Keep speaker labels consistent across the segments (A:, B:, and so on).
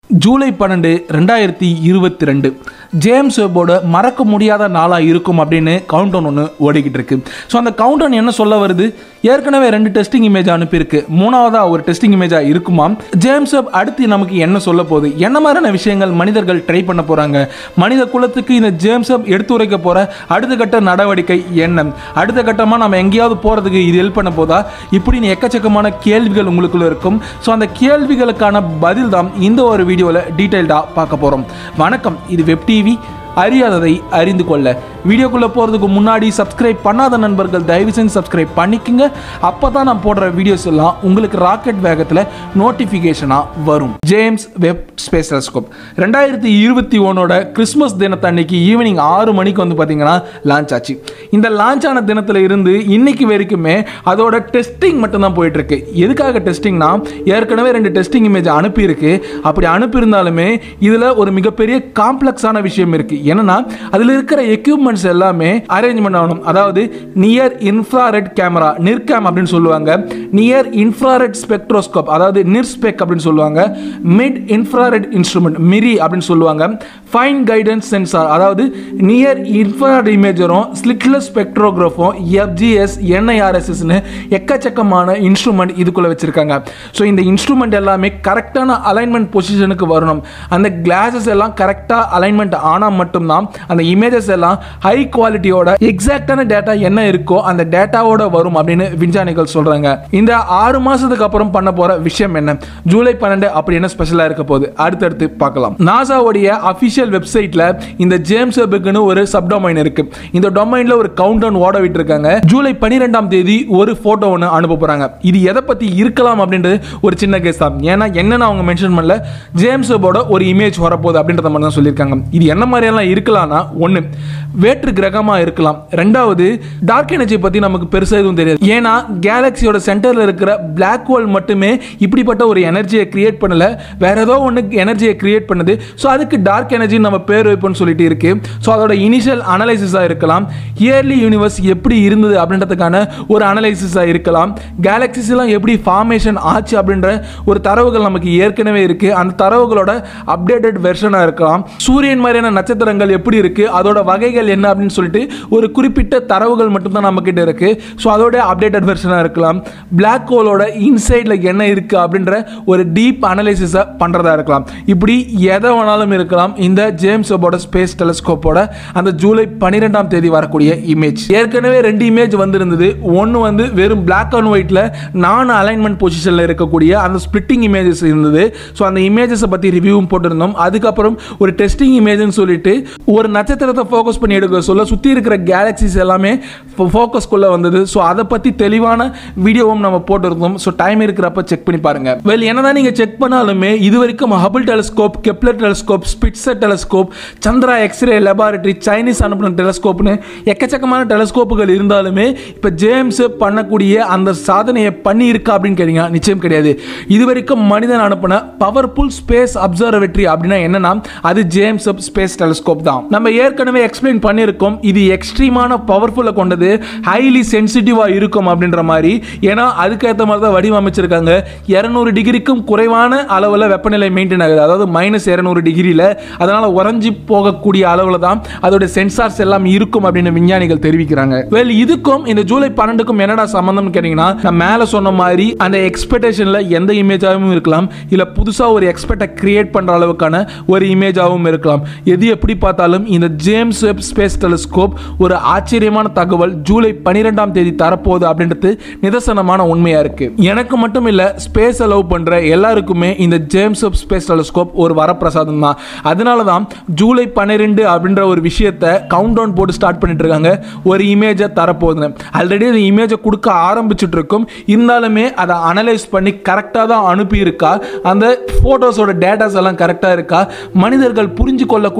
A: ஜூலை பன்னெண்டு ரெண்டாயிரத்தி இருபத்தி ரெண்டு ஜேம்ஸ் வெப்போட மறக்க முடியாத நாளாக இருக்கும் அப்படின்னு கவுண்டவுன் ஒன்று ஓடிக்கிட்டு இருக்கு ஸோ அந்த கவுண்டவுன் என்ன சொல்ல வருது ஏற்கனவே ரெண்டு டெஸ்டிங் இமேஜ் அனுப்பியிருக்கு மூணாவதாக ஒரு டெஸ்டிங் இமேஜாக இருக்குமா ஜேம்ஸ் வெப் அடுத்து நமக்கு என்ன சொல்ல போகுது என்ன மாதிரியான விஷயங்கள் மனிதர்கள் ட்ரை பண்ண போகிறாங்க மனித குலத்துக்கு இந்த ஜேம்ஸ் வெப் எடுத்துரைக்க போகிற அடுத்த கட்ட நடவடிக்கை என்ன அடுத்த கட்டமாக நம்ம எங்கேயாவது போகிறதுக்கு இது ஹெல்ப் பண்ண போதா இப்படின்னு எக்கச்சக்கமான கேள்விகள் உங்களுக்குள்ள இருக்கும் ஸோ அந்த கேள்விகளுக்கான பதில் தான் இந்த ஒரு வீடியோவில் டீட்டெயில்டாக பார்க்க போகிறோம் வணக்கம் இது வெப் டிவி அறியாததை அறிந்து கொள்ள வீடியோக்குள்ளே போகிறதுக்கு முன்னாடி சப்ஸ்கிரைப் பண்ணாத நண்பர்கள் தயவு செஞ்சு சப்ஸ்கிரைப் பண்ணிக்கோங்க அப்போ தான் நான் போடுற வீடியோஸ் எல்லாம் உங்களுக்கு ராக்கெட் வேகத்தில் நோட்டிஃபிகேஷனாக வரும் ஜேம்ஸ் வெப் ஸ்பேஸ் டெலஸ்கோப் ரெண்டாயிரத்தி இருபத்தி ஒன்னோட கிறிஸ்மஸ் தினத்தன்னைக்கு ஈவினிங் ஆறு மணிக்கு வந்து பார்த்தீங்கன்னா லான்ச் ஆச்சு இந்த லான்ச் ஆன தினத்தில் இருந்து இன்னைக்கு வரைக்குமே அதோட டெஸ்டிங் மட்டும்தான் போயிட்டு இருக்கு எதுக்காக டெஸ்டிங்னா ஏற்கனவே ரெண்டு டெஸ்டிங் இமேஜ் அனுப்பியிருக்கு அப்படி அனுப்பியிருந்தாலுமே இதில் ஒரு மிகப்பெரிய காம்ப்ளெக்ஸான விஷயம் இருக்கு என்னன்னா அதில் இருக்கிற எக்யூப்மெண்ட்ஸ் எல்லாமே அரேஞ்ச்மெண்ட் ஆகணும் அதாவது நியர் இன்ஃப்ராரெட் கேமரா நிர்கேம் அப்படின்னு சொல்லுவாங்க நியர் இன்ஃப்ராரெட் ஸ்பெக்ட்ரோஸ்கோப் அதாவது நிர்ஸ்பெக் அப்படின்னு சொல்லுவாங்க மிட் இன்ஃப்ராரெட் இன்ஸ்ட்ருமெண்ட் மிரி அப்படின்னு சொல்லுவாங்க ஃபைன் கைடன்ஸ் சென்சார் அதாவது நியர் இன்ஃப்ராரெட் இமேஜரும் ஸ்லிட்லெஸ் ஸ்பெக்ட்ரோகிராஃபும் எஃப்ஜிஎஸ் என்ஐஆர்எஸ்எஸ்னு எக்கச்சக்கமான இன்ஸ்ட்ருமெண்ட் இதுக்குள்ள வச்சிருக்காங்க ஸோ இந்த இன்ஸ்ட்ருமெண்ட் எல்லாமே கரெக்டான அலைன்மெண்ட் பொசிஷனுக்கு வரணும் அந்த கிளாஸஸ் எல்லாம் கரெக்டாக அலைன்மெண்ட் ஆனால் மட்டும்தான் அந்த இமேஜஸ் எல்லாம் ஹை குவாலிட்டியோட எக்ஸாக்டான டேட்டா என்ன இருக்கோ அந்த டேட்டாவோட வரும் அப்படின்னு விஞ்ஞானிகள் சொல்றாங்க இந்த ஆறு மாசத்துக்கு அப்புறம் பண்ண போற விஷயம் என்ன ஜூலை பன்னெண்டு அப்படி என்ன ஸ்பெஷலா இருக்க போகுது அடுத்தடுத்து பார்க்கலாம் நாசாவுடைய அபிஷியல் வெப்சைட்ல இந்த ஜேம்ஸ் வெப்புக்குன்னு ஒரு சப்டொமைன் இருக்கு இந்த டொமைன்ல ஒரு கவுண்ட் டவுன் ஓட விட்டு இருக்காங்க ஜூலை பன்னிரெண்டாம் தேதி ஒரு போட்டோ ஒன்று அனுப்ப போறாங்க இது எதை பத்தி இருக்கலாம் அப்படின்றது ஒரு சின்ன கேஸ் தான் ஏன்னா என்னன்னு அவங்க மென்ஷன் பண்ணல ஜேம்ஸ் வெப்போட ஒரு இமேஜ் வரப்போகுது அப்படின்றத மட்டும் தான் சொல்லியிருக்காங்க இது என்ன மாதிரியெல்லாம் இருக்கலாம்னா ஒன்று வேற்று கிரகமாக இருக்கலாம் ரெண்டாவது டார்க் எனர்ஜி பற்றி நமக்கு பெருசாக எதுவும் தெரியாது ஏன்னா கேலக்சியோட சென்டரில் இருக்கிற பிளாக் ஹோல் மட்டுமே இப்படிப்பட்ட ஒரு எனர்ஜியை கிரியேட் பண்ணல வேற ஏதோ ஒன்று எனர்ஜியை கிரியேட் பண்ணுது ஸோ அதுக்கு டார்க் எனர்ஜி நம்ம பேர் வைப்போம்னு சொல்லிட்டு இருக்கு ஸோ அதோட இனிஷியல் அனலைசிஸாக இருக்கலாம் இயர்லி யூனிவர்ஸ் எப்படி இருந்தது அப்படின்றதுக்கான ஒரு அனலைசிஸாக இருக்கலாம் கேலக்சிஸ் எல்லாம் எப்படி ஃபார்மேஷன் ஆச்சு அப்படின்ற ஒரு தரவுகள் நமக்கு ஏற்கனவே இருக்கு அந்த தரவுகளோட அப்டேட்டட் வெர்ஷனாக இருக்கலாம் சூரியன் மாதிரியான நட்சத்திரங்கள் எப்படி இருக்கு அதோட வகைகள் என்ன அப்படின்னு சொல்லிட்டு ஒரு குறிப்பிட்ட தரவுகள் மட்டும்தான் நம்ம கிட்ட இருக்கு ஸோ அதோட அப்டேட்டட் வெர்ஷனாக இருக்கலாம் பிளாக் ஹோலோட இன்சைடில் என்ன இருக்கு அப்படின்ற ஒரு டீப் அனலைசிஸை பண்ணுறதா இருக்கலாம் இப்படி எதை வேணாலும் இருக்கலாம் இந்த ஜேம்ஸ் வெப்போட ஸ்பேஸ் டெலஸ்கோப்போட அந்த ஜூலை பன்னிரெண்டாம் தேதி வரக்கூடிய இமேஜ் ஏற்கனவே ரெண்டு இமேஜ் வந்திருந்தது ஒன்று வந்து வெறும் பிளாக் அண்ட் ஒயிட்ல நான் அலைன்மெண்ட் பொசிஷனில் இருக்கக்கூடிய அந்த ஸ்பிளிட்டிங் இமேஜஸ் இருந்தது ஸோ அந்த இமேஜஸை பற்றி ரிவ்யூவும் போட்டிருந்தோம் அதுக்கப்புறம் ஒரு டெஸ்டிங் இமேஜ்னு சொல்லிட்டு ஒரு நட்சத்திரத்தை ஃபோக்கஸ் பண்ணி எடுக்க சொல்ல சுற்றி இருக்கிற கேலக்சிஸ் எல்லாமே ஃபோக்கஸ்குள்ளே வந்தது ஸோ அதை பற்றி தெளிவான வீடியோவும் நம்ம போட்டிருந்தோம் ஸோ டைம் இருக்கிறப்ப செக் பண்ணி பாருங்க வெல் என்னதான் நீங்கள் செக் பண்ணாலுமே இது வரைக்கும் Hubble telescope Kepler telescope Spitzer telescope Chandra x ray laboratory Chinese அனுப்பின டெலஸ்கோப்னு எக்கச்சக்கமான டெலஸ்கோப்புகள் இருந்தாலுமே இப்போ ஜேம்ஸ் பண்ணக்கூடிய அந்த சாதனையை பண்ணியிருக்கா அப்படின்னு கேட்டீங்கன்னா நிச்சயம் கிடையாது இது வரைக்கும் மனிதன் அனுப்பின பவர்ஃபுல் ஸ்பேஸ் அப்சர்வேட்டரி அப்படின்னா என்னன்னா அது ஜேம்ஸ் ஸ்பேஸ் டெலஸ்கோப் தான் நம்ம ஏற்கனவே எக்ஸ்பிளைன் பண்ணியிருக்கோம் இது எக்ஸ்ட்ரீமான பவர்ஃபுல்லாக கொண்டது ஹைலி சென்சிட்டிவாக இருக்கும் அப்படின்ற மாதிரி ஏன்னா அதுக்கேற்ற மாதிரி தான் வடிவமைச்சிருக்காங்க இரநூறு டிகிரிக்கும் குறைவான அளவில் வெப்பநிலை மெயின்டைன் ஆகுது அதாவது மைனஸ் இரநூறு டிகிரியில் அதனால் உறைஞ்சி போகக்கூடிய அளவில் தான் அதோட சென்சார்ஸ் எல்லாம் இருக்கும் அப்படின்னு விஞ்ஞானிகள் தெரிவிக்கிறாங்க வெல் இதுக்கும் இந்த ஜூலை பன்னெண்டுக்கும் என்னடா சம்பந்தம் கேட்டிங்கன்னா நான் மேலே சொன்ன மாதிரி அந்த எக்ஸ்பெக்டேஷனில் எந்த இமேஜாகவும் இருக்கலாம் இல்லை புதுசாக ஒரு எக்ஸ்பெக்டை கிரியேட் பண்ணுற அளவுக்கான ஒரு இமேஜாகவும் இருக்கலாம் எது எப்படி பார்த்தாலும் இந்த ஜேம்ஸ் வெப் ஸ்பேஸ் டெலிஸ்கோப் ஒரு ஆச்சரியமான தகவல் ஜூலை பன்னிரெண்டாம் தேதி தரப்போகுது அப்படின்றது நிதர்சனமான உண்மையா இருக்கு எனக்கு மட்டும் இல்ல ஸ்பேஸ் லவ் பண்ற எல்லாருக்குமே இந்த ஜேம்ஸ் வெப் ஸ்பேஸ் டெலிஸ்கோப் ஒரு வரப்பிரசாதம் தான் அதனால தான் ஜூலை பன்னிரெண்டு அப்படின்ற ஒரு விஷயத்தை கவுண்ட் டவுன் போட்டு ஸ்டார்ட் பண்ணிட்டு இருக்காங்க ஒரு இமேஜை தரப்போகுது ஆல்ரெடி அந்த இமேஜை கொடுக்க ஆரம்பிச்சுட்டு இருக்கும் இருந்தாலுமே அதை அனலைஸ் பண்ணி கரெக்டாக தான் அனுப்பி இருக்கா அந்த ஃபோட்டோஸோட டேட்டாஸ் எல்லாம் கரெக்டாக இருக்கா மனிதர்கள் புரிஞ்சு கொள்ளக்கூடிய அளவுக்கு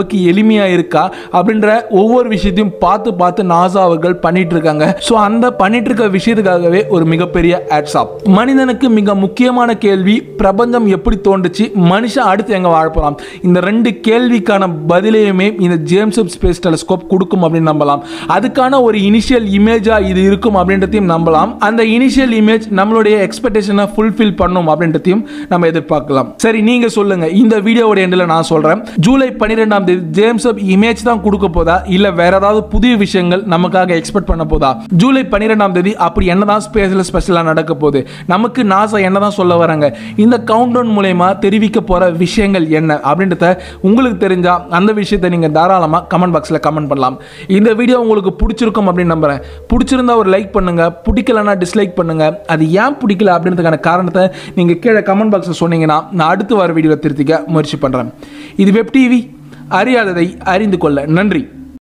A: அளவுக்கு எளிமையா இருக்கா அப்படின்ற ஒவ்வொரு விஷயத்தையும் பார்த்து பார்த்து நாசா அவர்கள் பண்ணிட்டு இருக்காங்க ஸோ அந்த பண்ணிட்டு இருக்க விஷயத்துக்காகவே ஒரு மிகப்பெரிய ஆட்ஸ்ஆப் மனிதனுக்கு மிக முக்கியமான கேள்வி பிரபஞ்சம் எப்படி தோன்றுச்சு மனுஷன் அடுத்து எங்க வாழ போலாம் இந்த ரெண்டு கேள்விக்கான பதிலையுமே இந்த ஜேம்ஸ் வெப் ஸ்பேஸ் டெலஸ்கோப் கொடுக்கும் அப்படின்னு நம்பலாம் அதுக்கான ஒரு இனிஷியல் இமேஜா இது இருக்கும் அப்படின்றதையும் நம்பலாம் அந்த இனிஷியல் இமேஜ் நம்மளுடைய எக்ஸ்பெக்டேஷனை ஃபுல்ஃபில் பண்ணும் அப்படின்றதையும் நம்ம எதிர்பார்க்கலாம் சரி நீங்க சொல்லுங்க இந்த வீடியோவோட எண்டில் நான் சொல்றேன் ஜூலை பன்னிரெண்டாம் தேதி ஜேம்ஸ் வெப் இமேஜ் தான் கொடுக்க போதா இல்ல வேற ஏதாவது புதிய விஷயங்கள் நமக்காக எக்ஸ்பெக்ட் பண்ண போதா ஜூலை பன்னிரெண்டாம் தேதி அப்படி என்னதான் ஸ்பேஸ்ல ஸ்பெஷலா நடக்க போகுது நமக்கு நாசா என்னதான் சொல்ல வராங்க இந்த கவுண்டவுன் மூலயமா தெரிவிக்க போற விஷயங்கள் என்ன அப்படின்றத உங்களுக்கு தெரிஞ்சா அந்த விஷயத்தை நீங்க தாராளமா கமெண்ட் பாக்ஸ்ல கமெண்ட் பண்ணலாம் இந்த வீடியோ உங்களுக்கு பிடிச்சிருக்கும் அப்படின்னு நம்புறேன் பிடிச்சிருந்தா ஒரு லைக் பண்ணுங்க பிடிக்கலன்னா டிஸ்லைக் பண்ணுங்க அது ஏன் பிடிக்கல அப்படின்றதுக்கான காரணத்தை நீங்க கீழே கமெண்ட் பாக்ஸில் சொன்னீங்கன்னா நான் அடுத்து வர வீடியோவில் திருத்திக்க முயற்சி பண்றேன் இது வெப் டிவி அறியாததை அறிந்து கொள்ள நன்றி